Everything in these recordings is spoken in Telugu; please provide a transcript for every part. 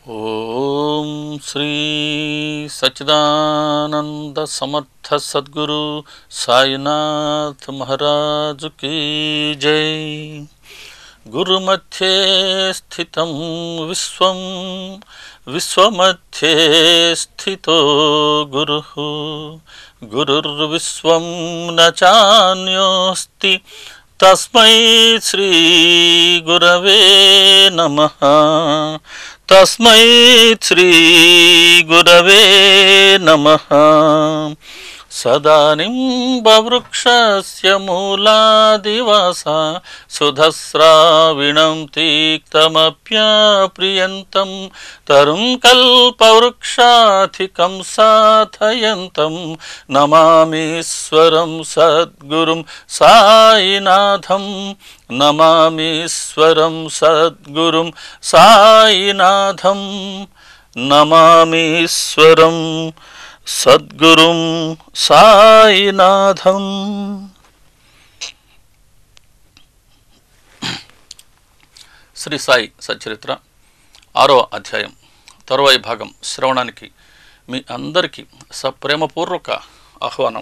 ఓం శ్రీ సచ్చిదానంద సమర్థ సద్గురు సాయినాథ్ మహారాజు కీ జై గురుమధ్యే స్థితం విశ్వం విశ్వమధ్యే స్థితో గురు గురుర్విశ్వం న చాన్యోస్తి తస్మై శ్రీ గురవే నమ తస్మై శ్రీ గురవే నమ సదానింబవృక్షస్య మూలాదివాస సుధస్రావిణం తీక్తమప్యాప్రియంతం తరుం కల్పవృక్షాధికం సాధయంతం నమామీశ్వరం సద్గురుం సాయినాథం నమామీశ్వరం సద్గురుం సాయినాథం నమామీశ్వరం సద్గురుం సాయినాథం శ్రీ సాయి సచ్చరిత్ర ఆరో అధ్యాయం తరువాయి భాగం శ్రవణానికి మీ అందరికీ సప్రేమపూర్వక ఆహ్వానం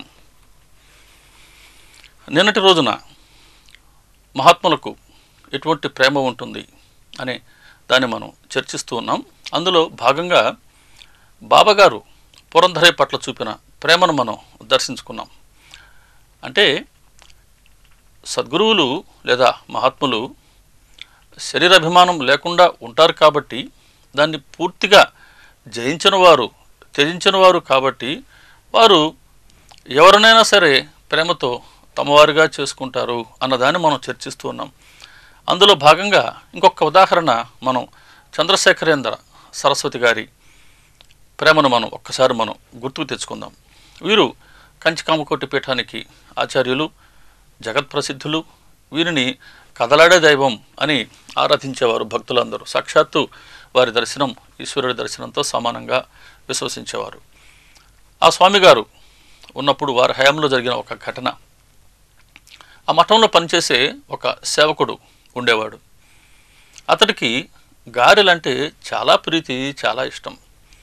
నిన్నటి రోజున మహాత్ములకు ఎటువంటి ప్రేమ ఉంటుంది అనే దాన్ని మనం చర్చిస్తూ ఉన్నాం అందులో భాగంగా బాబాగారు పురంధరే పట్ల చూపిన ప్రేమను మనం దర్శించుకున్నాం అంటే సద్గురువులు లేదా మహాత్ములు శరీరాభిమానం లేకుండా ఉంటారు కాబట్టి దాన్ని పూర్తిగా జయించిన వారు త్యజించిన వారు కాబట్టి వారు ఎవరినైనా సరే ప్రేమతో తమవారుగా చేసుకుంటారు అన్నదాన్ని మనం చర్చిస్తూ ఉన్నాం అందులో భాగంగా ఇంకొక ఉదాహరణ మనం చంద్రశేఖరేంద్ర సరస్వతి గారి ప్రేమను మనం ఒక్కసారి మనం గుర్తుకు తెచ్చుకుందాం వీరు కంచికామకోటి పీఠానికి ఆచార్యులు జగత్ప్రసిద్ధులు వీరిని కదలాడే దైవం అని ఆరాధించేవారు భక్తులందరూ సాక్షాత్తు వారి దర్శనం ఈశ్వరుడి దర్శనంతో సమానంగా విశ్వసించేవారు ఆ స్వామిగారు ఉన్నప్పుడు వారి హయాంలో జరిగిన ఒక ఘటన ఆ మఠంలో పనిచేసే ఒక సేవకుడు ఉండేవాడు అతడికి గారెలంటే చాలా ప్రీతి చాలా ఇష్టం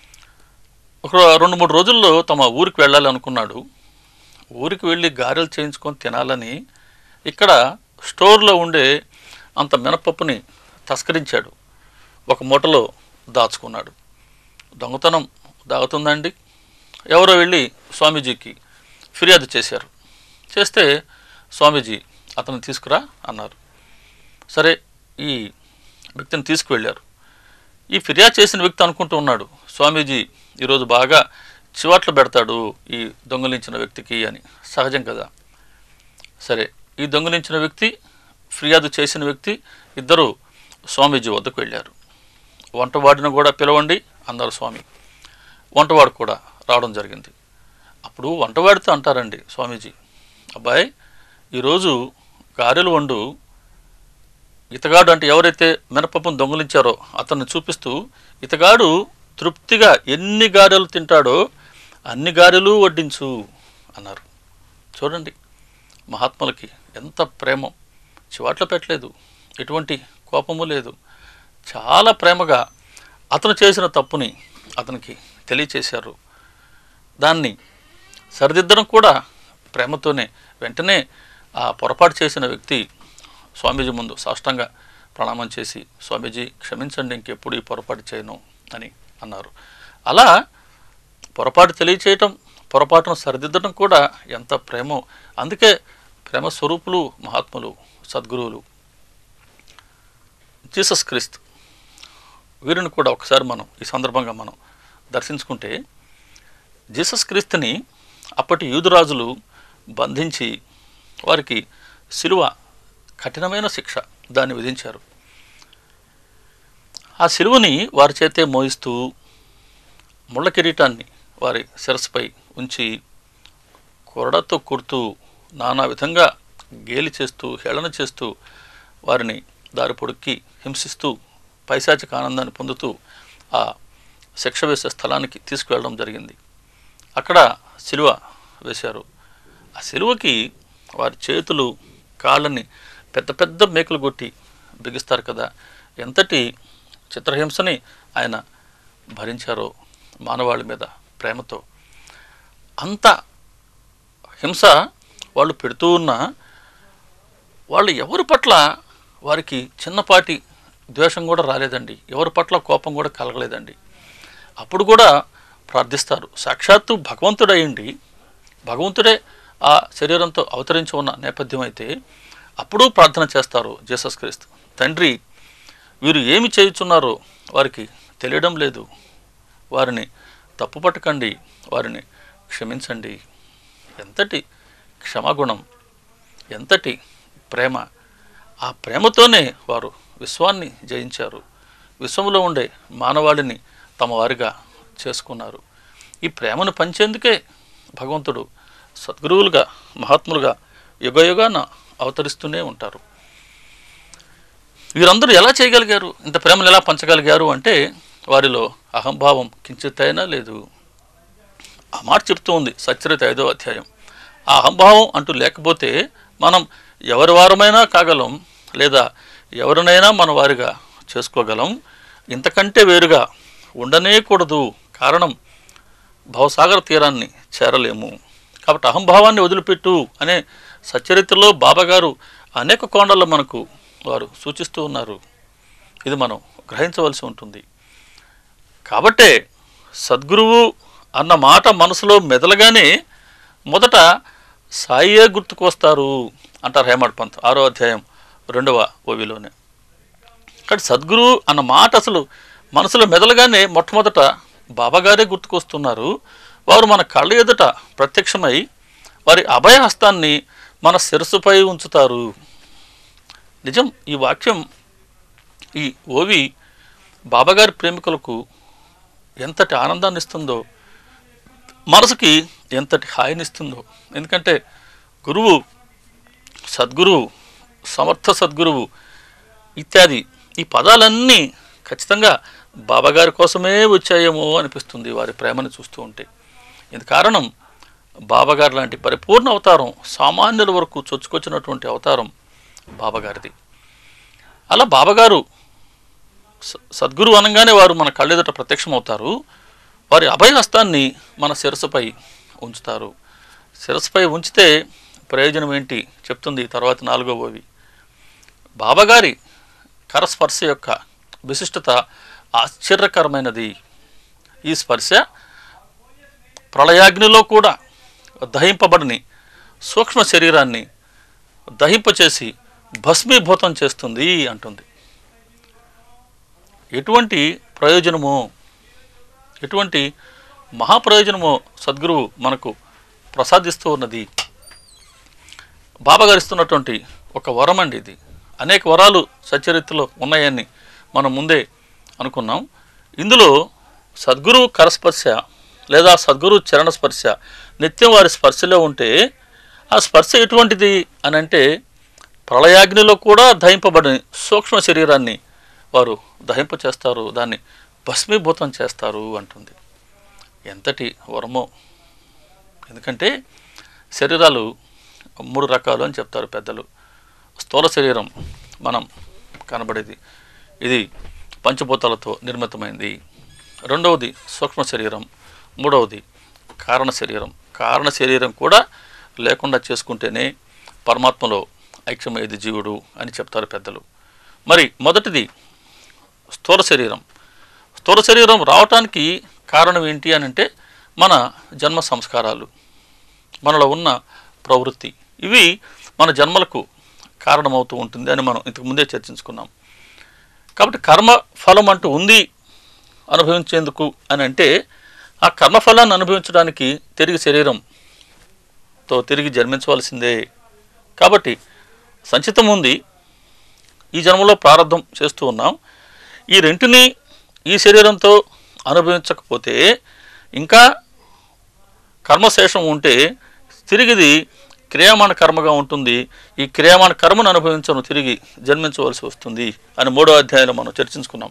ఒక రెండు మూడు రోజుల్లో తమ ఊరికి వెళ్ళాలి అనుకున్నాడు ఊరికి వెళ్ళి గారెలు చేయించుకొని తినాలని ఇక్కడ స్టోర్లో ఉండే అంత మినపప్పుని తస్కరించాడు ఒక మూటలో దాచుకున్నాడు దొంగతనం దాగుతుందండి ఎవరో వెళ్ళి స్వామీజీకి ఫిర్యాదు చేశారు చేస్తే స్వామీజీ అతను తీసుకురా అన్నారు సరే ఈ వ్యక్తిని తీసుకువెళ్ళారు ఈ ఫిర్యాదు చేసిన వ్యక్తి అనుకుంటూ ఉన్నాడు స్వామీజీ ఈరోజు బాగా చివాట్లు పెడతాడు ఈ దొంగలించిన వ్యక్తికి అని సహజం కదా సరే ఈ దొంగలించిన వ్యక్తి ఫిర్యాదు చేసిన వ్యక్తి ఇద్దరు స్వామీజీ వద్దకు వెళ్ళారు వంటవాడిని కూడా పిలవండి అన్నారు స్వామి వంటవాడు కూడా రావడం జరిగింది అప్పుడు వంటవాడితో అంటారండి స్వామీజీ అబ్బాయి ఈరోజు గారెలు వండు ఇతగాడు అంటే ఎవరైతే మినపప్పును దొంగలించారో అతన్ని చూపిస్తూ ఇతగాడు తృప్తిగా ఎన్ని గారెలు తింటాడో అన్ని గారెలు వడ్డించు అన్నారు చూడండి మహాత్ములకి ఎంత ప్రేమ చివాట్లు పెట్టలేదు ఎటువంటి కోపము లేదు చాలా ప్రేమగా అతను చేసిన తప్పుని అతనికి తెలియచేశారు దాన్ని సరిదిద్దడం కూడా ప్రేమతోనే వెంటనే ఆ పొరపాటు చేసిన వ్యక్తి స్వామీజీ ముందు సాష్టంగా ప్రణామం చేసి స్వామీజీ క్షమించండి ఇంకెప్పుడు ఈ పొరపాటు చేయను అని అన్నారు అలా పొరపాటు తెలియచేయటం పొరపాటును సరిదిద్దడం కూడా ఎంత ప్రేమో అందుకే ప్రేమ స్వరూపులు మహాత్ములు సద్గురువులు జీసస్ క్రీస్తు వీరిని కూడా ఒకసారి మనం ఈ సందర్భంగా మనం దర్శించుకుంటే జీసస్ క్రీస్తుని అప్పటి యూదురాజులు బంధించి వారికి శిలువ కఠినమైన శిక్ష దాన్ని విధించారు ఆ శిలువని వారి చేతే మోయిస్తూ ముళ్ళ కిరీటాన్ని వారి శిరస్సుపై ఉంచి కొరడతో కుడుతూ నానా విధంగా గేలి చేస్తూ హేళన చేస్తూ వారిని దారి పొడుక్కి హింసిస్తూ పైశాచిక ఆనందాన్ని పొందుతూ ఆ శిక్ష వేసే స్థలానికి తీసుకువెళ్ళడం జరిగింది అక్కడ శిలువ వేశారు ఆ శిలువకి వారి చేతులు కాళ్ళని పెద్ద పెద్ద మేకలు కొట్టి బిగిస్తారు కదా ఎంతటి చిత్రహింసని ఆయన భరించారో మానవాళి మీద ప్రేమతో అంత హింస వాళ్ళు పెడుతూ ఉన్నా వాళ్ళు ఎవరి పట్ల వారికి చిన్నపాటి ద్వేషం కూడా రాలేదండి ఎవరి పట్ల కోపం కూడా కలగలేదండి అప్పుడు కూడా ప్రార్థిస్తారు సాక్షాత్తు భగవంతుడయ్యండి భగవంతుడే ఆ శరీరంతో అవతరించి ఉన్న నేపథ్యం అయితే అప్పుడు ప్రార్థన చేస్తారు జీసస్ క్రీస్తు తండ్రి వీరు ఏమి చేయుచున్నారో వారికి తెలియడం లేదు వారిని తప్పుపట్టకండి వారిని క్షమించండి ఎంతటి క్షమాగుణం ఎంతటి ప్రేమ ఆ ప్రేమతోనే వారు విశ్వాన్ని జయించారు విశ్వంలో ఉండే మానవాళిని తమ వారిగా చేసుకున్నారు ఈ ప్రేమను పంచేందుకే భగవంతుడు సద్గురువులుగా మహాత్ములుగా యుగయుగాన అవతరిస్తూనే ఉంటారు వీరందరూ ఎలా చేయగలిగారు ఇంత ప్రేమను ఎలా పంచగలిగారు అంటే వారిలో అహంభావం కించిత్తైనా లేదు ఆ మాట చెప్తూ ఉంది సచ్చరిత ఐదో అధ్యాయం ఆ అహంభావం అంటూ లేకపోతే మనం ఎవరి వారమైనా కాగలం లేదా ఎవరినైనా మన వారిగా చేసుకోగలం ఇంతకంటే వేరుగా ఉండనే కూడదు కారణం భవసాగర తీరాన్ని చేరలేము కాబట్టి అహంభావాన్ని వదిలిపెట్టు అనే సచరిత్రలో బాబాగారు అనేక కోణాల్లో మనకు వారు సూచిస్తూ ఉన్నారు ఇది మనం గ్రహించవలసి ఉంటుంది కాబట్టే సద్గురువు అన్న మాట మనసులో మెదలగానే మొదట సాయే గుర్తుకొస్తారు అంటారు హేమడ్ పంత్ ఆరో అధ్యాయం రెండవ ఓవిలోనే కానీ సద్గురు అన్న మాట అసలు మనసులో మెదలగానే మొట్టమొదట బాబాగారే గుర్తుకొస్తున్నారు వారు మన కళ్ళ ఎదుట ప్రత్యక్షమై వారి అభయహస్తాన్ని మన శిరస్సుపై ఉంచుతారు నిజం ఈ వాక్యం ఈ ఓవి బాబాగారి ప్రేమికులకు ఎంతటి ఆనందాన్ని ఇస్తుందో మనసుకి ఎంతటి హాయినిస్తుందో ఎందుకంటే గురువు సద్గురువు సమర్థ సద్గురువు ఇత్యాది ఈ పదాలన్నీ ఖచ్చితంగా బాబాగారి కోసమే వచ్చాయేమో అనిపిస్తుంది వారి ప్రేమను చూస్తూ ఉంటే ఇది కారణం బాబాగారు లాంటి పరిపూర్ణ అవతారం సామాన్యుల వరకు చొచ్చుకొచ్చినటువంటి అవతారం బాబాగారిది అలా బాబాగారు స- సద్గురు అనగానే వారు మన కళ్ళెదుట ప్రత్యక్షమవుతారు వారి అభయహస్తాన్ని మన శిరస్సుపై ఉంచుతారు శిరస్సుపై ఉంచితే ప్రయోజనం ఏంటి చెప్తుంది తర్వాత నాలుగో ఓవి బాబాగారి కరస్పర్శ యొక్క విశిష్టత ఆశ్చర్యకరమైనది ఈ స్పర్శ ప్రళయాగ్నిలో కూడా దహింపబడని సూక్ష్మ శరీరాన్ని దహింపచేసి భస్మీభూతం చేస్తుంది అంటుంది ఎటువంటి ప్రయోజనమో ఎటువంటి మహాప్రయోజనమో సద్గురువు మనకు ప్రసాదిస్తూ ఉన్నది బాబాగారు ఇస్తున్నటువంటి ఒక వరం అండి ఇది అనేక వరాలు సచరిత్రలో ఉన్నాయని మనం ముందే అనుకున్నాం ఇందులో సద్గురువు కరస్పర్శ లేదా సద్గురు చరణ స్పర్శ నిత్యం వారి స్పర్శలో ఉంటే ఆ స్పర్శ ఎటువంటిది అని అంటే ప్రళయాగ్నిలో కూడా దహింపబడిన సూక్ష్మ శరీరాన్ని వారు దహింప చేస్తారు దాన్ని భస్మీభూతం చేస్తారు అంటుంది ఎంతటి వరమో ఎందుకంటే శరీరాలు మూడు రకాలు అని చెప్తారు పెద్దలు స్థూల శరీరం మనం కనబడేది ఇది పంచభూతాలతో నిర్మితమైంది రెండవది సూక్ష్మ శరీరం మూడవది కారణ శరీరం కారణ శరీరం కూడా లేకుండా చేసుకుంటేనే పరమాత్మలో ఐక్యమయ్యేది జీవుడు అని చెప్తారు పెద్దలు మరి మొదటిది స్థూల శరీరం స్థూల శరీరం రావటానికి కారణం ఏంటి అని అంటే మన జన్మ సంస్కారాలు మనలో ఉన్న ప్రవృత్తి ఇవి మన జన్మలకు కారణమవుతూ ఉంటుంది అని మనం ఇంతకు ముందే చర్చించుకున్నాం కాబట్టి కర్మ ఫలం అంటూ ఉంది అనుభవించేందుకు అని అంటే ఆ కర్మఫలాన్ని అనుభవించడానికి తిరిగి శరీరంతో తిరిగి జన్మించవలసిందే కాబట్టి సంచితం ఉంది ఈ జన్మలో ప్రారంభం చేస్తూ ఉన్నాం ఈ రెంటిని ఈ శరీరంతో అనుభవించకపోతే ఇంకా కర్మశేషం ఉంటే తిరిగిది క్రియామాణ కర్మగా ఉంటుంది ఈ క్రియామాణ కర్మను అనుభవించను తిరిగి జన్మించవలసి వస్తుంది అని మూడో అధ్యాయంలో మనం చర్చించుకున్నాం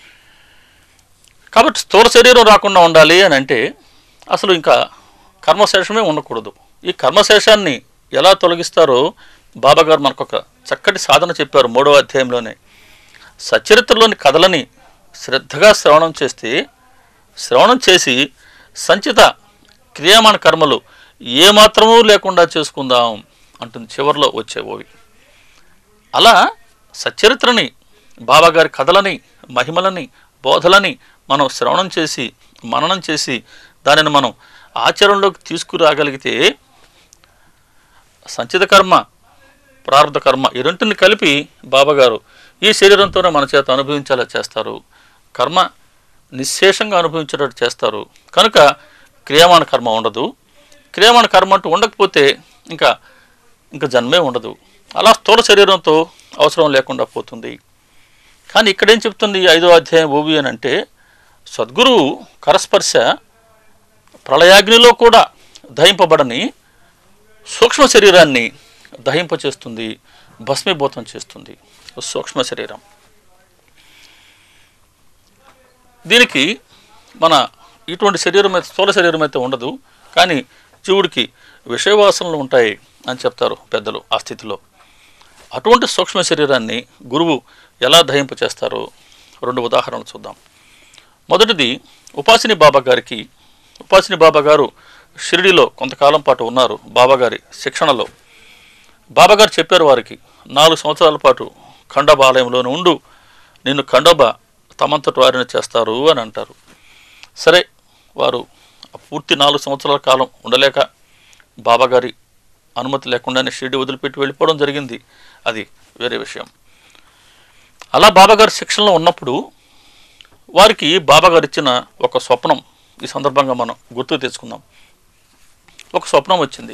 కాబట్టి స్థూల శరీరం రాకుండా ఉండాలి అని అంటే అసలు ఇంకా కర్మశేషమే ఉండకూడదు ఈ కర్మశేషాన్ని ఎలా తొలగిస్తారో బాబాగారు మనకు ఒక చక్కటి సాధన చెప్పారు మూడవ అధ్యాయంలోనే సచరిత్రలోని కథలని శ్రద్ధగా శ్రవణం చేస్తే శ్రవణం చేసి సంచిత క్రియామాణ కర్మలు ఏమాత్రమూ లేకుండా చేసుకుందాం అంటుంది చివరిలో వచ్చే ఓవి అలా సచ్చరిత్రని బాబాగారి కథలని మహిమలని బోధలని మనం శ్రవణం చేసి మననం చేసి దానిని మనం ఆచరణలోకి తీసుకురాగలిగితే సంచిత కర్మ ప్రారంభ కర్మ ఈ రెంటిని కలిపి బాబాగారు ఈ శరీరంతోనే మన చేత అనుభవించేలా చేస్తారు కర్మ నిశ్శేషంగా అనుభవించేటట్టు చేస్తారు కనుక క్రియామాణ కర్మ ఉండదు క్రియామాణ కర్మ అంటూ ఉండకపోతే ఇంకా ఇంకా జన్మే ఉండదు అలా స్థూల శరీరంతో అవసరం లేకుండా పోతుంది కానీ ఇక్కడేం చెప్తుంది ఈ ఐదో అధ్యాయం ఓవి అని అంటే సద్గురువు కరస్పర్శ ప్రళయాగ్నిలో కూడా దహింపబడని సూక్ష్మ శరీరాన్ని దహింపచేస్తుంది భస్మీభూతం చేస్తుంది సూక్ష్మ శరీరం దీనికి మన ఇటువంటి శరీరం అయితే స్థూల శరీరం అయితే ఉండదు కానీ జీవుడికి విషయవాసనలు ఉంటాయి అని చెప్తారు పెద్దలు ఆ స్థితిలో అటువంటి సూక్ష్మ శరీరాన్ని గురువు ఎలా దహింప చేస్తారో రెండు ఉదాహరణలు చూద్దాం మొదటిది ఉపాసిని బాబా గారికి ఉపాసిని బాబా గారు షిరిడిలో కొంతకాలం పాటు ఉన్నారు బాబాగారి శిక్షణలో బాబాగారు చెప్పారు వారికి నాలుగు సంవత్సరాల పాటు ఖండోబా ఆలయంలోనే ఉండు నిన్ను ఖండోబా తమంతటి వారిని చేస్తారు అని అంటారు సరే వారు ఆ పూర్తి నాలుగు సంవత్సరాల కాలం ఉండలేక బాబాగారి అనుమతి లేకుండానే షిరిడి వదిలిపెట్టి వెళ్ళిపోవడం జరిగింది అది వేరే విషయం అలా బాబాగారి శిక్షణలో ఉన్నప్పుడు వారికి బాబాగారు ఇచ్చిన ఒక స్వప్నం ఈ సందర్భంగా మనం గుర్తు తెచ్చుకుందాం ఒక స్వప్నం వచ్చింది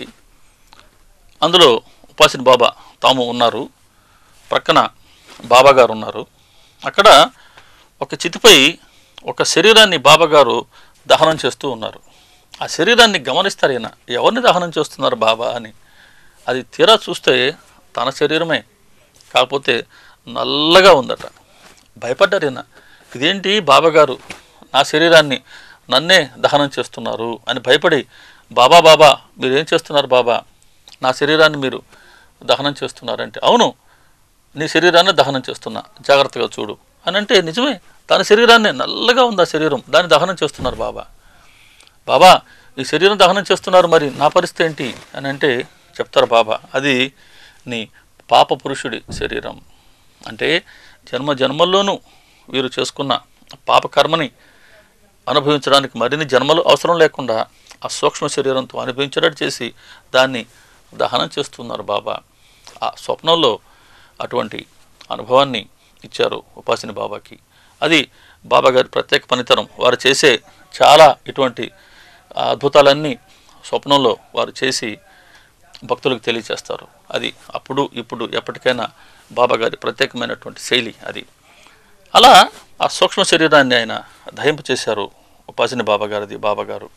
అందులో ఉపాసిని బాబా తాము ఉన్నారు ప్రక్కన బాబాగారు ఉన్నారు అక్కడ ఒక చితిపై ఒక శరీరాన్ని బాబాగారు దహనం చేస్తూ ఉన్నారు ఆ శరీరాన్ని గమనిస్తారు ఈయన ఎవరిని దహనం చేస్తున్నారు బాబా అని అది తీరా చూస్తే తన శరీరమే కాకపోతే నల్లగా ఉందట భయపడ్డారు ఈయన ఇదేంటి బాబాగారు నా శరీరాన్ని నన్నే దహనం చేస్తున్నారు అని భయపడి బాబా బాబా మీరు ఏం చేస్తున్నారు బాబా నా శరీరాన్ని మీరు దహనం చేస్తున్నారంటే అవును నీ శరీరాన్ని దహనం చేస్తున్నా జాగ్రత్తగా చూడు అని అంటే నిజమే తన శరీరాన్ని నల్లగా ఉంది ఆ శరీరం దాన్ని దహనం చేస్తున్నారు బాబా బాబా ఈ శరీరం దహనం చేస్తున్నారు మరి నా పరిస్థితి ఏంటి అని అంటే చెప్తారు బాబా అది నీ పాప పురుషుడి శరీరం అంటే జన్మ జన్మల్లోనూ వీరు చేసుకున్న పాప కర్మని అనుభవించడానికి మరిన్ని జన్మలు అవసరం లేకుండా ఆ సూక్ష్మ శరీరంతో అనుభవించేటట్టు చేసి దాన్ని దహనం చేస్తున్నారు బాబా ఆ స్వప్నంలో అటువంటి అనుభవాన్ని ఇచ్చారు ఉపాసిని బాబాకి అది బాబా గారి ప్రత్యేక పనితనం వారు చేసే చాలా ఇటువంటి ఆ, అద్భుతాలన్నీ స్వప్నంలో వారు చేసి భక్తులకు తెలియచేస్తారు అది అప్పుడు ఇప్పుడు ఎప్పటికైనా బాబా గారి ప్రత్యేకమైనటువంటి శైలి అది అలా ఆ సూక్ష్మ శరీరాన్ని ఆయన దహింప చేశారు ఉపాసిని బాబా గారిది బాబా గారు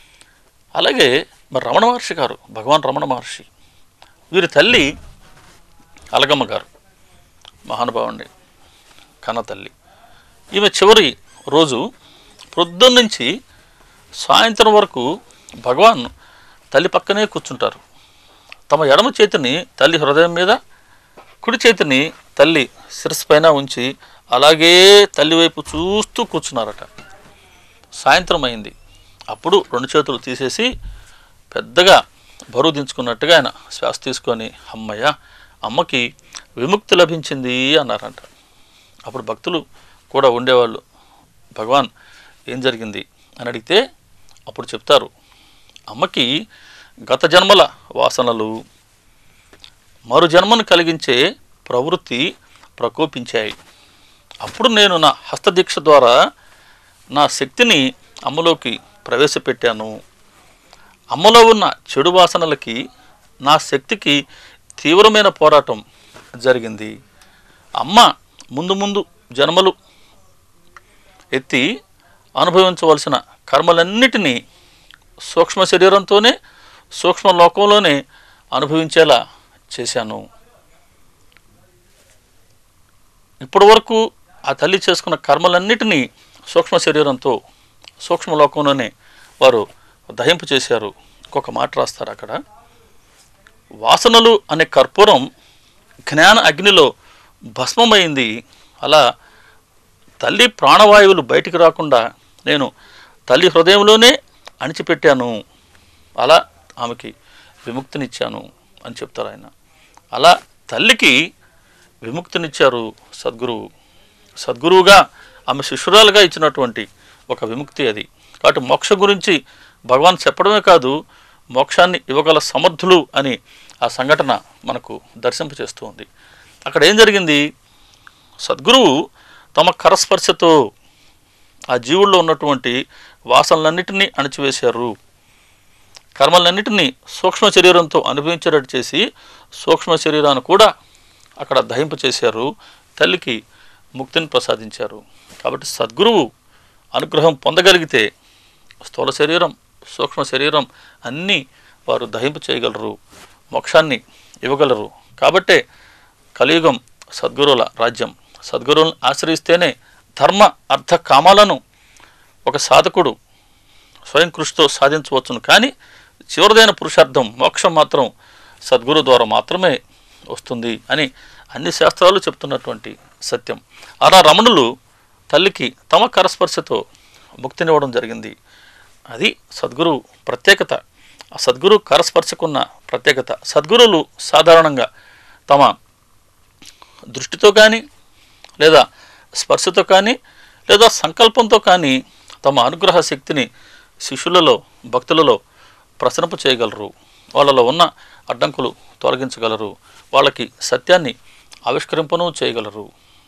అలాగే మరి రమణ మహర్షి గారు భగవాన్ రమణ మహర్షి వీరి తల్లి అలగమ్మ గారు మహానుభావుణ్ణి కన్న తల్లి ఈమె చివరి రోజు ప్రొద్దున్నుంచి సాయంత్రం వరకు భగవాన్ తల్లి పక్కనే కూర్చుంటారు తమ ఎడమ చేతిని తల్లి హృదయం మీద కుడి చేతిని తల్లి శిరస్సు పైన ఉంచి అలాగే తల్లి వైపు చూస్తూ కూర్చున్నారట సాయంత్రం అయింది అప్పుడు రెండు చేతులు తీసేసి పెద్దగా బరువు దించుకున్నట్టుగా ఆయన శ్వాస తీసుకొని అమ్మయ్య అమ్మకి విముక్తి లభించింది అన్నారంట అప్పుడు భక్తులు కూడా ఉండేవాళ్ళు భగవాన్ ఏం జరిగింది అని అడిగితే అప్పుడు చెప్తారు అమ్మకి గత జన్మల వాసనలు మరు జన్మను కలిగించే ప్రవృత్తి ప్రకోపించాయి అప్పుడు నేను నా హస్తదీక్ష ద్వారా నా శక్తిని అమ్మలోకి ప్రవేశపెట్టాను అమ్మలో ఉన్న చెడు వాసనలకి నా శక్తికి తీవ్రమైన పోరాటం జరిగింది అమ్మ ముందు ముందు జన్మలు ఎత్తి అనుభవించవలసిన కర్మలన్నిటినీ సూక్ష్మ శరీరంతోనే సూక్ష్మ లోకంలోనే అనుభవించేలా చేశాను ఇప్పటి వరకు ఆ తల్లి చేసుకున్న కర్మలన్నిటినీ సూక్ష్మ శరీరంతో సూక్ష్మ లోకంలోనే వారు దహింపు చేశారు ఇంకొక మాట రాస్తారు అక్కడ వాసనలు అనే కర్పూరం జ్ఞాన అగ్నిలో భస్మమైంది అలా తల్లి ప్రాణవాయువులు బయటికి రాకుండా నేను తల్లి హృదయంలోనే అణిచిపెట్టాను అలా ఆమెకి విముక్తినిచ్చాను అని చెప్తారు ఆయన అలా తల్లికి విముక్తినిచ్చారు సద్గురువు సద్గురువుగా ఆమె శిష్యురాలుగా ఇచ్చినటువంటి ఒక విముక్తి అది కాబట్టి మోక్ష గురించి భగవాన్ చెప్పడమే కాదు మోక్షాన్ని ఇవ్వగల సమర్థులు అని ఆ సంఘటన మనకు దర్శింపచేస్తూ ఉంది అక్కడ ఏం జరిగింది సద్గురువు తమ కరస్పర్శతో ఆ జీవుల్లో ఉన్నటువంటి వాసనలన్నిటినీ అణిచివేశారు కర్మలన్నిటినీ సూక్ష్మ శరీరంతో అనుభవించేటట్టు చేసి సూక్ష్మ శరీరాన్ని కూడా అక్కడ దహింప చేశారు తల్లికి ముక్తిని ప్రసాదించారు కాబట్టి సద్గురువు అనుగ్రహం పొందగలిగితే స్థూల శరీరం సూక్ష్మ శరీరం అన్నీ వారు దహింపు చేయగలరు మోక్షాన్ని ఇవ్వగలరు కాబట్టే కలియుగం సద్గురువుల రాజ్యం సద్గురువులను ఆశ్రయిస్తేనే ధర్మ అర్థ కామాలను ఒక సాధకుడు స్వయం కృషితో సాధించవచ్చును కానీ చివరిదైన పురుషార్థం మోక్షం మాత్రం సద్గురు ద్వారా మాత్రమే వస్తుంది అని అన్ని శాస్త్రాలు చెప్తున్నటువంటి సత్యం అలా రమణులు తల్లికి తమ కరస్పర్శతో ముక్తినివ్వడం జరిగింది అది సద్గురు ప్రత్యేకత ఆ సద్గురు కరస్పర్శకున్న ప్రత్యేకత సద్గురువులు సాధారణంగా తమ దృష్టితో కానీ లేదా స్పర్శతో కానీ లేదా సంకల్పంతో కానీ తమ అనుగ్రహ శక్తిని శిష్యులలో భక్తులలో ప్రసరింప చేయగలరు వాళ్ళలో ఉన్న అడ్డంకులు తొలగించగలరు వాళ్ళకి సత్యాన్ని ఆవిష్కరింపను చేయగలరు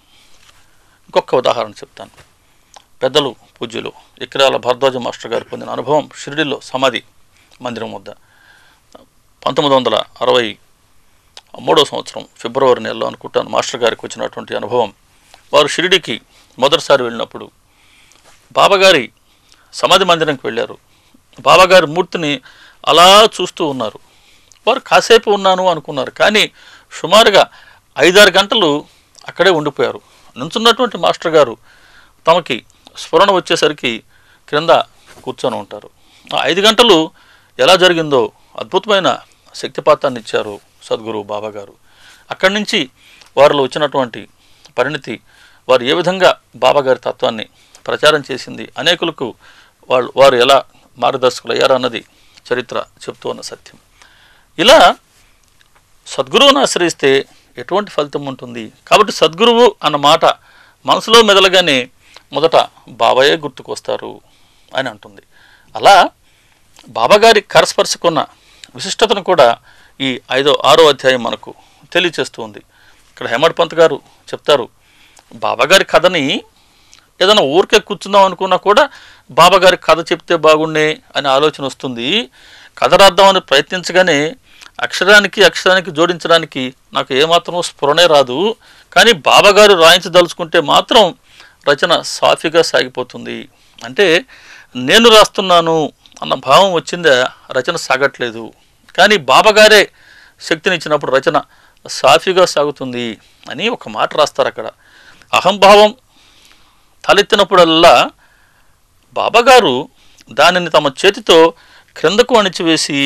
ఇంకొక ఉదాహరణ చెప్తాను పెద్దలు పూజ్యులు ఇక్రాల భరద్వాజ మాస్టర్ గారు పొందిన అనుభవం షిరిడిలో సమాధి మందిరం వద్ద పంతొమ్మిది వందల అరవై మూడో సంవత్సరం ఫిబ్రవరి నెలలో అనుకుంటాను మాస్టర్ గారికి వచ్చినటువంటి అనుభవం వారు షిరిడికి మొదటిసారి వెళ్ళినప్పుడు బాబాగారి సమాధి మందిరంకి వెళ్ళారు బాబాగారి మూర్తిని అలా చూస్తూ ఉన్నారు వారు కాసేపు ఉన్నాను అనుకున్నారు కానీ సుమారుగా ఐదారు గంటలు అక్కడే ఉండిపోయారు నుంచున్నటువంటి మాస్టర్ గారు తమకి స్ఫురణ వచ్చేసరికి క్రింద కూర్చొని ఉంటారు ఆ ఐదు గంటలు ఎలా జరిగిందో అద్భుతమైన శక్తిపాతాన్ని ఇచ్చారు సద్గురు బాబా గారు అక్కడి నుంచి వారిలో వచ్చినటువంటి పరిణితి వారు ఏ విధంగా బాబాగారి తత్వాన్ని ప్రచారం చేసింది అనేకులకు వాళ్ళు వారు ఎలా మార్గదర్శకులు అయ్యారన్నది చరిత్ర చెప్తూ ఉన్న సత్యం ఇలా సద్గురువును ఆశ్రయిస్తే ఎటువంటి ఫలితం ఉంటుంది కాబట్టి సద్గురువు అన్న మాట మనసులో మెదలగానే మొదట బాబాయే గుర్తుకొస్తారు అని అంటుంది అలా బాబాగారి కరస్పర్శకున్న విశిష్టతను కూడా ఈ ఐదో ఆరో అధ్యాయం మనకు తెలియచేస్తూ ఉంది ఇక్కడ హేమడ్ పంత్ గారు చెప్తారు బాబాగారి కథని ఏదైనా ఊరికే కూర్చుందాం అనుకున్నా కూడా బాబాగారి కథ చెప్తే బాగుండే అనే ఆలోచన వస్తుంది కథ రాద్దామని ప్రయత్నించగానే అక్షరానికి అక్షరానికి జోడించడానికి నాకు ఏమాత్రం స్ఫురణే రాదు కానీ బాబాగారు రాయించదలుచుకుంటే మాత్రం రచన సాఫీగా సాగిపోతుంది అంటే నేను రాస్తున్నాను అన్న భావం వచ్చిందా రచన సాగట్లేదు కానీ బాబాగారే శక్తినిచ్చినప్పుడు రచన సాఫీగా సాగుతుంది అని ఒక మాట రాస్తారు అక్కడ అహంభావం తలెత్తినప్పుడల్లా బాబాగారు దానిని తమ చేతితో క్రిందకు అణిచివేసి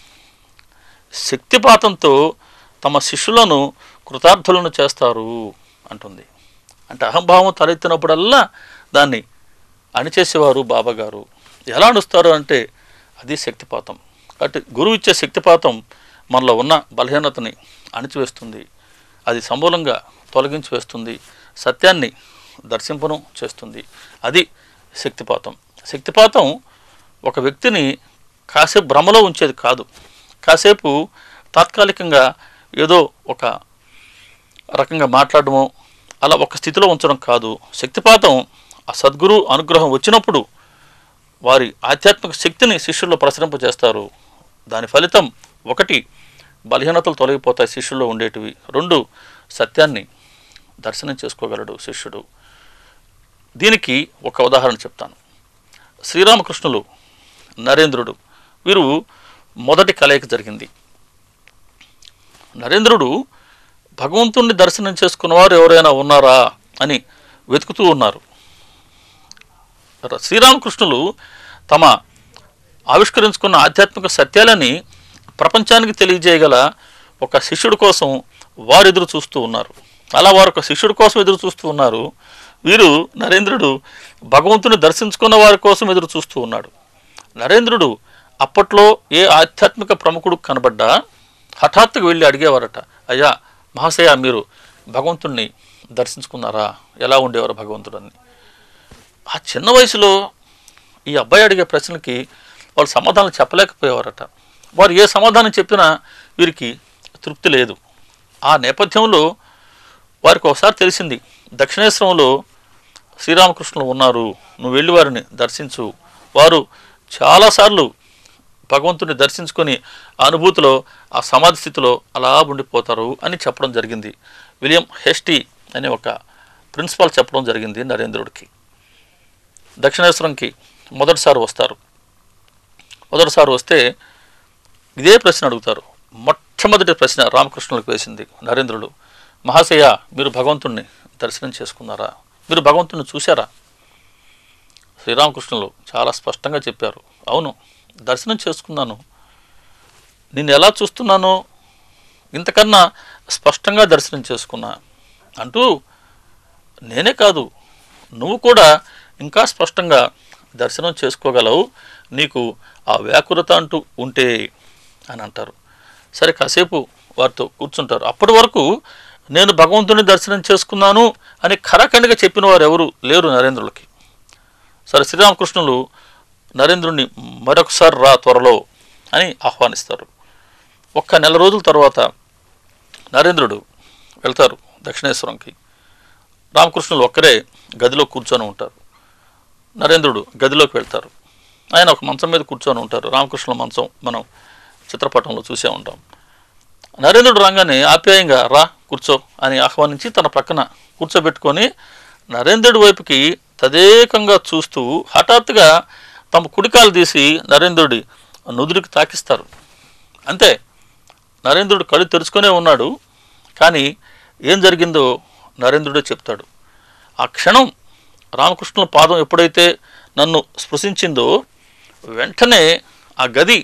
శక్తిపాతంతో తమ శిష్యులను కృతార్థులను చేస్తారు అంటుంది అంటే అహంభావం తలెత్తినప్పుడల్లా దాన్ని అణిచేసేవారు బాబాగారు ఎలా అణుస్తారు అంటే అది శక్తిపాతం కాబట్టి గురువు ఇచ్చే శక్తిపాతం మనలో ఉన్న బలహీనతని అణిచివేస్తుంది అది సమూలంగా తొలగించి వేస్తుంది సత్యాన్ని దర్శింపను చేస్తుంది అది శక్తిపాతం శక్తిపాతం ఒక వ్యక్తిని కాసేపు భ్రమలో ఉంచేది కాదు కాసేపు తాత్కాలికంగా ఏదో ఒక రకంగా మాట్లాడడమో అలా ఒక స్థితిలో ఉంచడం కాదు శక్తిపాతం ఆ సద్గురు అనుగ్రహం వచ్చినప్పుడు వారి ఆధ్యాత్మిక శక్తిని శిష్యుల్లో ప్రసరింపజేస్తారు దాని ఫలితం ఒకటి బలహీనతలు తొలగిపోతాయి శిష్యుల్లో ఉండేటివి రెండు సత్యాన్ని దర్శనం చేసుకోగలడు శిష్యుడు దీనికి ఒక ఉదాహరణ చెప్తాను శ్రీరామకృష్ణులు నరేంద్రుడు వీరు మొదటి కలయిక జరిగింది నరేంద్రుడు భగవంతుణ్ణి దర్శనం చేసుకున్నవారు ఎవరైనా ఉన్నారా అని వెతుకుతూ ఉన్నారు శ్రీరామకృష్ణులు తమ ఆవిష్కరించుకున్న ఆధ్యాత్మిక సత్యాలని ప్రపంచానికి తెలియజేయగల ఒక శిష్యుడి కోసం వారు ఎదురు చూస్తూ ఉన్నారు అలా వారు ఒక శిష్యుడి కోసం ఎదురు చూస్తూ ఉన్నారు వీరు నరేంద్రుడు భగవంతుని దర్శించుకున్న వారి కోసం ఎదురు చూస్తూ ఉన్నాడు నరేంద్రుడు అప్పట్లో ఏ ఆధ్యాత్మిక ప్రముఖుడు కనబడ్డా హఠాత్తుగా వెళ్ళి అడిగేవారట అయ్యా మహాశయ మీరు భగవంతుణ్ణి దర్శించుకున్నారా ఎలా ఉండేవారు భగవంతుడని ఆ చిన్న వయసులో ఈ అబ్బాయి అడిగే ప్రశ్నలకి వాళ్ళు సమాధానం చెప్పలేకపోయేవారట వారు ఏ సమాధానం చెప్పినా వీరికి తృప్తి లేదు ఆ నేపథ్యంలో వారికి ఒకసారి తెలిసింది దక్షిణేశ్వరంలో శ్రీరామకృష్ణులు ఉన్నారు నువ్వు వెళ్ళి వారిని దర్శించు వారు చాలాసార్లు భగవంతుని దర్శించుకొని ఆ అనుభూతిలో ఆ సమాధి స్థితిలో అలా ఉండిపోతారు అని చెప్పడం జరిగింది విలియం హెస్టీ అనే ఒక ప్రిన్సిపాల్ చెప్పడం జరిగింది నరేంద్రుడికి దక్షిణేశ్వరంకి మొదటిసారి వస్తారు మొదటిసారి వస్తే ఇదే ప్రశ్న అడుగుతారు మొట్టమొదటి ప్రశ్న రామకృష్ణులకు వేసింది నరేంద్రుడు మహాశయ మీరు భగవంతుణ్ణి దర్శనం చేసుకున్నారా మీరు భగవంతుణ్ణి చూశారా శ్రీరామకృష్ణులు చాలా స్పష్టంగా చెప్పారు అవును దర్శనం చేసుకున్నాను నిన్ను ఎలా చూస్తున్నానో ఇంతకన్నా స్పష్టంగా దర్శనం చేసుకున్నా అంటూ నేనే కాదు నువ్వు కూడా ఇంకా స్పష్టంగా దర్శనం చేసుకోగలవు నీకు ఆ వ్యాకులత అంటూ ఉంటే అని అంటారు సరే కాసేపు వారితో కూర్చుంటారు అప్పటి వరకు నేను భగవంతుని దర్శనం చేసుకున్నాను అని ఖరాఖండిగా చెప్పిన వారు ఎవరు లేరు నరేంద్రులకి సరే శ్రీరామకృష్ణులు నరేంద్రుణ్ణి మరొకసారి రా త్వరలో అని ఆహ్వానిస్తారు ఒక్క నెల రోజుల తర్వాత నరేంద్రుడు వెళ్తారు దక్షిణేశ్వరంకి రామకృష్ణులు ఒక్కరే గదిలో కూర్చొని ఉంటారు నరేంద్రుడు గదిలోకి వెళ్తారు ఆయన ఒక మంచం మీద కూర్చొని ఉంటారు రామకృష్ణుల మంచం మనం చిత్రపటంలో చూసే ఉంటాం నరేంద్రుడు రాగానే ఆప్యాయంగా రా కూర్చో అని ఆహ్వానించి తన పక్కన కూర్చోబెట్టుకొని నరేంద్రుడి వైపుకి తదేకంగా చూస్తూ హఠాత్తుగా తమ కుడికాలు తీసి నరేంద్రుడి నుదురికి తాకిస్తారు అంతే నరేంద్రుడు కళ్ళు తెరుచుకునే ఉన్నాడు కానీ ఏం జరిగిందో నరేంద్రుడే చెప్తాడు ఆ క్షణం రామకృష్ణుల పాదం ఎప్పుడైతే నన్ను స్పృశించిందో వెంటనే ఆ గది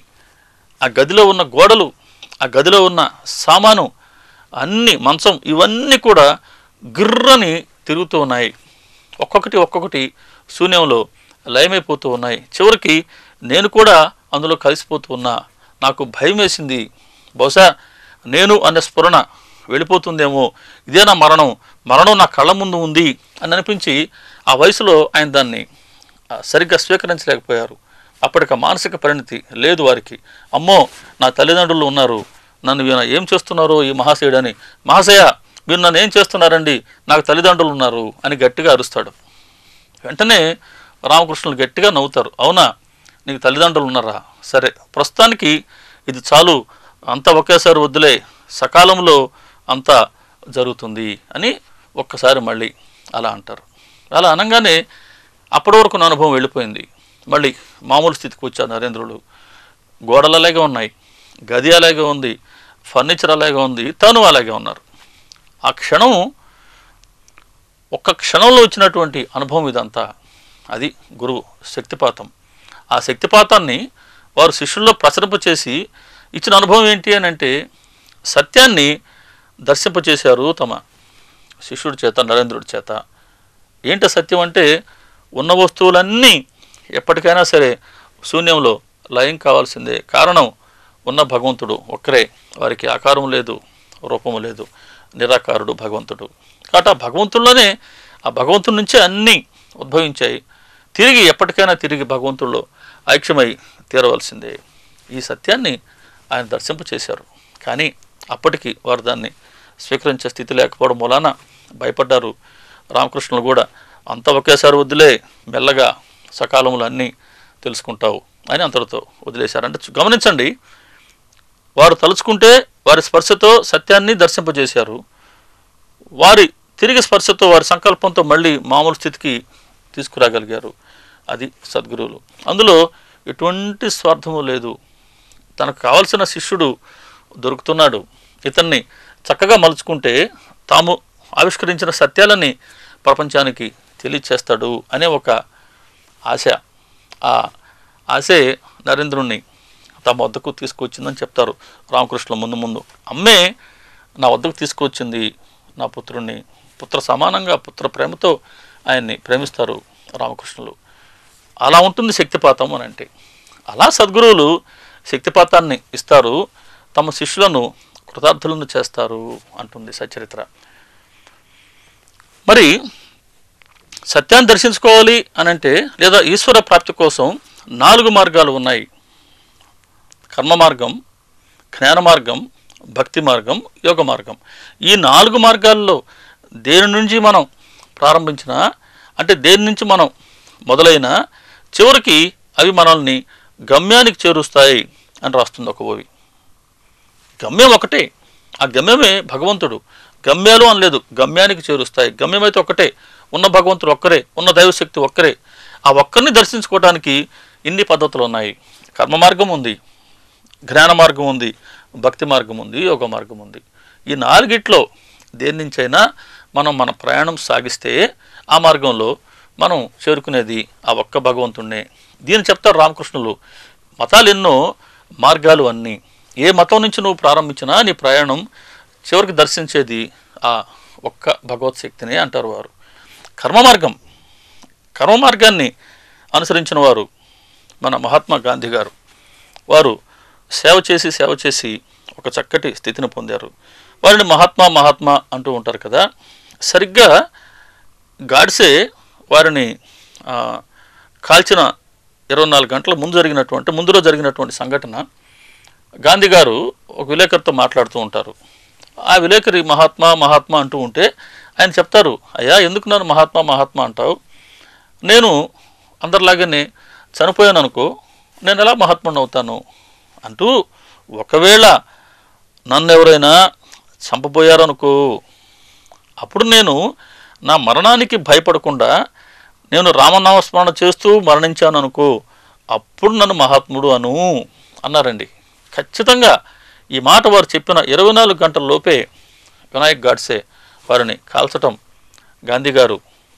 ఆ గదిలో ఉన్న గోడలు ఆ గదిలో ఉన్న సామాను అన్ని మంచం ఇవన్నీ కూడా గిర్రని తిరుగుతూ ఉన్నాయి ఒక్కొక్కటి ఒక్కొక్కటి శూన్యంలో లయమైపోతూ ఉన్నాయి చివరికి నేను కూడా అందులో కలిసిపోతూ ఉన్నా నాకు భయం వేసింది బహుశా నేను అనే స్ఫురణ వెళ్ళిపోతుందేమో ఇదే నా మరణం మరణం నా కళ్ళ ముందు ఉంది అని అనిపించి ఆ వయసులో ఆయన దాన్ని ఆ, సరిగ్గా స్వీకరించలేకపోయారు అప్పటికి ఆ మానసిక పరిణతి లేదు వారికి అమ్మో నా తల్లిదండ్రులు ఉన్నారు నన్ను ఈయన ఏం చేస్తున్నారో ఈ మహాశయుడని మహాశయ మీరు నన్ను ఏం చేస్తున్నారండి నాకు తల్లిదండ్రులు ఉన్నారు అని గట్టిగా అరుస్తాడు వెంటనే రామకృష్ణులు గట్టిగా నవ్వుతారు అవునా నీకు తల్లిదండ్రులు ఉన్నారా సరే ప్రస్తుతానికి ఇది చాలు అంతా ఒకేసారి వద్దులే సకాలంలో అంతా జరుగుతుంది అని ఒక్కసారి మళ్ళీ అలా అంటారు అలా అనగానే అప్పటి వరకు నా అనుభవం వెళ్ళిపోయింది మళ్ళీ మామూలు స్థితికి వచ్చారు నరేంద్రుడు గోడలు అలాగే ఉన్నాయి గది అలాగే ఉంది ఫర్నిచర్ అలాగే ఉంది తను అలాగే ఉన్నారు ఆ క్షణం ఒక్క క్షణంలో వచ్చినటువంటి అనుభవం ఇదంతా అది గురువు శక్తిపాతం ఆ శక్తిపాతాన్ని వారు శిష్యుల్లో ప్రసరింపచేసి ఇచ్చిన అనుభవం ఏంటి అని అంటే సత్యాన్ని దర్శింపచేశారు తమ శిష్యుడి చేత నరేంద్రుడి చేత ఏంటి సత్యం అంటే ఉన్న వస్తువులన్నీ ఎప్పటికైనా సరే శూన్యంలో లయం కావాల్సిందే కారణం ఉన్న భగవంతుడు ఒక్కరే వారికి ఆకారం లేదు రూపము లేదు నిరాకారుడు భగవంతుడు కాబట్టి ఆ భగవంతుల్లోనే ఆ భగవంతుడి నుంచే అన్నీ ఉద్భవించాయి తిరిగి ఎప్పటికైనా తిరిగి భగవంతుల్లో ఐక్యమై తీరవలసిందే ఈ సత్యాన్ని ఆయన దర్శింప చేశారు కానీ అప్పటికి వారు దాన్ని స్వీకరించే స్థితి లేకపోవడం మూలాన భయపడ్డారు రామకృష్ణులు కూడా అంత ఒకేసారి వదిలే మెల్లగా సకాలంలో అన్నీ తెలుసుకుంటావు అని అంతటితో వదిలేశారు అంటే చు- గమనించండి వారు తలుచుకుంటే వారి స్పర్శతో సత్యాన్ని దర్శింపజేశారు వారి తిరిగి స్పర్శతో వారి సంకల్పంతో మళ్ళీ మామూలు స్థితికి తీసుకురాగలిగారు అది సద్గురువులు అందులో ఎటువంటి స్వార్థము లేదు తనకు కావలసిన శిష్యుడు దొరుకుతున్నాడు ఇతన్ని చక్కగా మలుచుకుంటే తాము ఆవిష్కరించిన సత్యాలని ప్రపంచానికి తెలియచేస్తాడు అనే ఒక ఆశ ఆ ఆశే నరేంద్రుణ్ణి తమ వద్దకు తీసుకొచ్చిందని చెప్తారు రామకృష్ణుల ముందు ముందు అమ్మే నా వద్దకు తీసుకొచ్చింది నా పుత్రుణ్ణి పుత్ర సమానంగా పుత్ర ప్రేమతో ఆయన్ని ప్రేమిస్తారు రామకృష్ణులు అలా ఉంటుంది శక్తిపాతం అని అంటే అలా సద్గురువులు శక్తిపాతాన్ని ఇస్తారు తమ శిష్యులను కృతార్థులను చేస్తారు అంటుంది సచరిత్ర మరి సత్యాన్ని దర్శించుకోవాలి అని అంటే లేదా ఈశ్వర ప్రాప్తి కోసం నాలుగు మార్గాలు ఉన్నాయి కర్మ మార్గం జ్ఞాన మార్గం భక్తి మార్గం యోగ మార్గం ఈ నాలుగు మార్గాల్లో దేని నుంచి మనం ప్రారంభించినా అంటే దేని నుంచి మనం మొదలైన చివరికి అవి మనల్ని గమ్యానికి చేరుస్తాయి అని రాస్తుంది ఒక ఓవి గమ్యం ఒకటే ఆ గమ్యమే భగవంతుడు గమ్యాలు అనలేదు గమ్యానికి చేరుస్తాయి గమ్యం అయితే ఒక్కటే ఉన్న భగవంతుడు ఒక్కరే ఉన్న దైవశక్తి ఒక్కరే ఆ ఒక్కరిని దర్శించుకోవడానికి ఇన్ని పద్ధతులు ఉన్నాయి కర్మ మార్గం ఉంది జ్ఞాన మార్గం ఉంది భక్తి మార్గం ఉంది యోగ మార్గం ఉంది ఈ నాలుగిట్లో దేని నుంచైనా మనం మన ప్రయాణం సాగిస్తే ఆ మార్గంలో మనం చేరుకునేది ఆ ఒక్క భగవంతుణ్ణే దీన్ని చెప్తారు రామకృష్ణులు మతాలు ఎన్నో మార్గాలు అన్నీ ఏ మతం నుంచి నువ్వు ప్రారంభించినా నీ ప్రయాణం చివరికి దర్శించేది ఆ ఒక్క భగవత్ శక్తినే అంటారు వారు కర్మ మార్గం కర్మ మార్గాన్ని అనుసరించిన వారు మన మహాత్మా గాంధీ గారు వారు సేవ చేసి సేవ చేసి ఒక చక్కటి స్థితిని పొందారు వారిని మహాత్మా మహాత్మా అంటూ ఉంటారు కదా సరిగ్గా గాడ్సే వారిని ఆ, కాల్చిన ఇరవై నాలుగు గంటల ముందు జరిగినటువంటి ముందులో జరిగినటువంటి సంఘటన గాంధీ గారు ఒక విలేకరితో మాట్లాడుతూ ఉంటారు ఆ విలేకరి మహాత్మా మహాత్మా అంటూ ఉంటే ఆయన చెప్తారు అయ్యా ఎందుకు నన్ను మహాత్మా మహాత్మా అంటావు నేను అందరిలాగానే చనిపోయాను అనుకో నేను ఎలా మహాత్ముని అవుతాను అంటూ ఒకవేళ నన్ను ఎవరైనా చంపబోయారనుకో అప్పుడు నేను నా మరణానికి భయపడకుండా నేను రామనామస్మరణ చేస్తూ మరణించాను అనుకో అప్పుడు నన్ను మహాత్ముడు అను అన్నారండి ఖచ్చితంగా ఈ మాట వారు చెప్పిన ఇరవై నాలుగు గంటల లోపే వినాయక్ గాడ్సే వారిని కాల్చటం గాంధీ గారు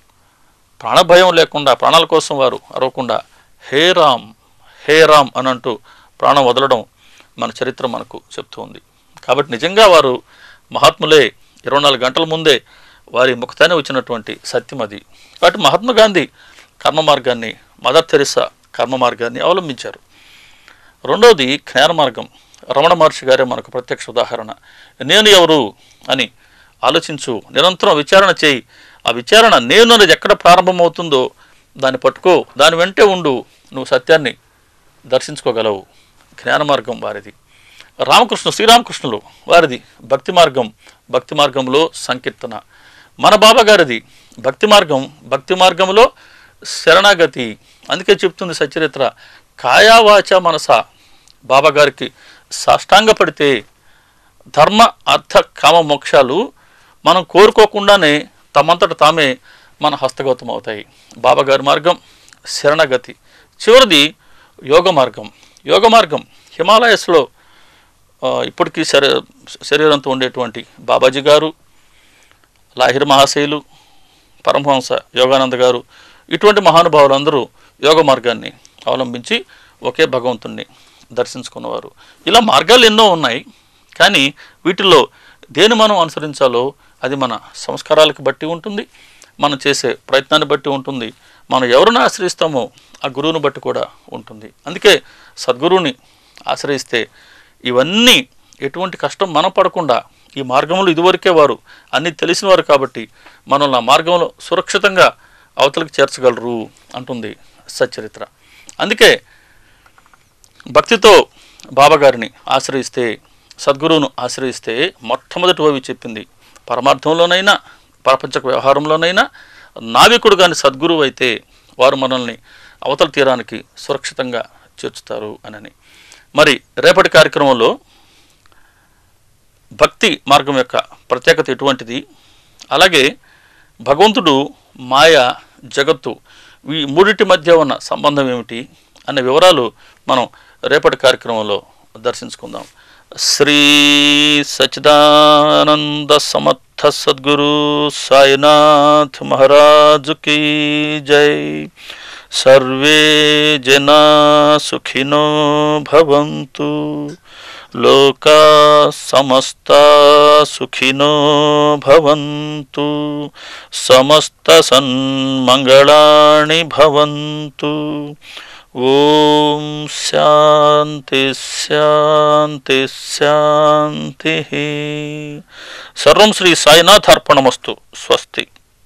ప్రాణభయం లేకుండా ప్రాణాల కోసం వారు అరవకుండా హే రామ్ హే రామ్ అని అంటూ ప్రాణం వదలడం మన చరిత్ర మనకు చెప్తూ ఉంది కాబట్టి నిజంగా వారు మహాత్ములే ఇరవై నాలుగు గంటల ముందే వారి ముఖతానే వచ్చినటువంటి సత్యం అది కాబట్టి మహాత్మా గాంధీ కర్మ మార్గాన్ని మదర్ తెరిసా కర్మ మార్గాన్ని అవలంబించారు రెండవది జ్ఞాన మార్గం రమణ మహర్షి గారే మనకు ప్రత్యక్ష ఉదాహరణ నేను ఎవరు అని ఆలోచించు నిరంతరం విచారణ చేయి ఆ విచారణ నేను అనేది ఎక్కడ ప్రారంభమవుతుందో దాన్ని పట్టుకో దాని వెంటే ఉండు నువ్వు సత్యాన్ని దర్శించుకోగలవు జ్ఞాన మార్గం వారిది రామకృష్ణ శ్రీరామకృష్ణులు వారిది భక్తి మార్గం భక్తి మార్గంలో సంకీర్తన మన బాబా గారిది భక్తి మార్గం భక్తి మార్గంలో శరణాగతి అందుకే చెప్తుంది సచరిత్ర కాయావాచ మనస బాబా గారికి సాష్టాంగపడితే ధర్మ అర్థ కామ మోక్షాలు మనం కోరుకోకుండానే తమంతట తామే మన హస్తగతం అవుతాయి బాబా గారి మార్గం శరణగతి చివరిది యోగ మార్గం యోగ మార్గం హిమాలయస్లో ఆ, ఇప్పటికీ శరీ శరీరంతో ఉండేటువంటి బాబాజీ గారు లాహిర్ మహాశయులు పరమహంస యోగానంద గారు ఇటువంటి మహానుభావులందరూ యోగ మార్గాన్ని అవలంబించి ఒకే భగవంతుణ్ణి దర్శించుకున్నవారు ఇలా మార్గాలు ఎన్నో ఉన్నాయి కానీ వీటిల్లో దేని మనం అనుసరించాలో అది మన సంస్కారాలకు బట్టి ఉంటుంది మనం చేసే ప్రయత్నాన్ని బట్టి ఉంటుంది మనం ఎవరిని ఆశ్రయిస్తామో ఆ గురువుని బట్టి కూడా ఉంటుంది అందుకే సద్గురువుని ఆశ్రయిస్తే ఇవన్నీ ఎటువంటి కష్టం మనం పడకుండా ఈ మార్గంలో ఇదివరకే వారు అన్నీ తెలిసిన వారు కాబట్టి మనల్ని ఆ మార్గంలో సురక్షితంగా అవతలికి చేర్చగలరు అంటుంది సచ్చరిత్ర అందుకే భక్తితో బాబాగారిని ఆశ్రయిస్తే సద్గురువును ఆశ్రయిస్తే మొట్టమొదటి అవి చెప్పింది పరమార్థంలోనైనా ప్రపంచక వ్యవహారంలోనైనా నావికుడు కానీ సద్గురువు అయితే వారు మనల్ని అవతల తీరానికి సురక్షితంగా చేర్చుతారు అనని మరి రేపటి కార్యక్రమంలో భక్తి మార్గం యొక్క ప్రత్యేకత ఎటువంటిది అలాగే భగవంతుడు మాయ జగత్తు ఈ మూడింటి మధ్య ఉన్న సంబంధం ఏమిటి అనే వివరాలు మనం రేపటి కార్యక్రమంలో దర్శించుకుందాం శ్రీ సచిదానంద సమర్థ సద్గురు సాయినాథ్ మహారాజు కీ జై సర్వే జనా సుఖినో భవంతు లోకా సమస్త సుఖినో భవంతు సమస్త సన్మంగళాని భవంతు ఓం శాంతి శాంతి శాంతి సర్వం శ్రీ సాయినాథార్పణమస్తు స్వస్తి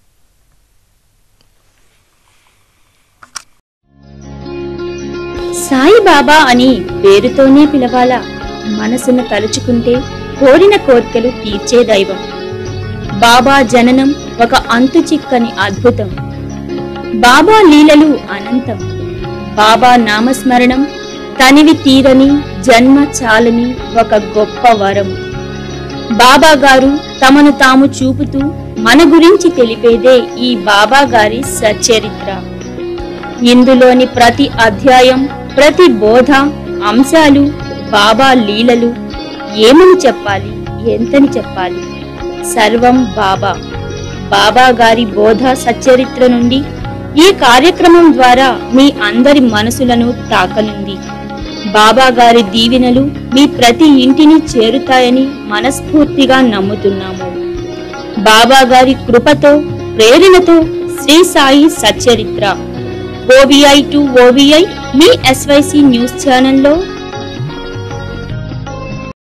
సాయిబాబా అని పేరుతోనే పిలవాలా మనసును తలుచుకుంటే కోరిన కోర్కెలు తీర్చే దైవం బాబా జననం ఒక అంతు చిక్కని అద్భుతం బాబా లీలలు అనంతం బాబా నామస్మరణం తనివి తీరని జన్మ చాలని ఒక గొప్ప వరం బాబా గారు తమను తాము చూపుతూ మన గురించి తెలిపేదే ఈ బాబా గారి సచ్చరిత్ర ఇందులోని ప్రతి అధ్యాయం ప్రతి బోధ అంశాలు బాబా లీలలు ఏమని చెప్పాలి ఎంతని చెప్పాలి సర్వం బాబా బాబా గారి బోధ సచ్చరిత్ర నుండి ఈ కార్యక్రమం ద్వారా మీ అందరి మనసులను తాకనుంది బాబా గారి దీవెనలు మీ ప్రతి ఇంటిని చేరుతాయని మనస్ఫూర్తిగా నమ్ముతున్నాము బాబా గారి కృపతో ప్రేరణతో శ్రీ సాయి సచ్చరిత్ర ఓవిఐ టు ఓవిఐ మీ ఎస్వైసి న్యూస్ ఛానల్లో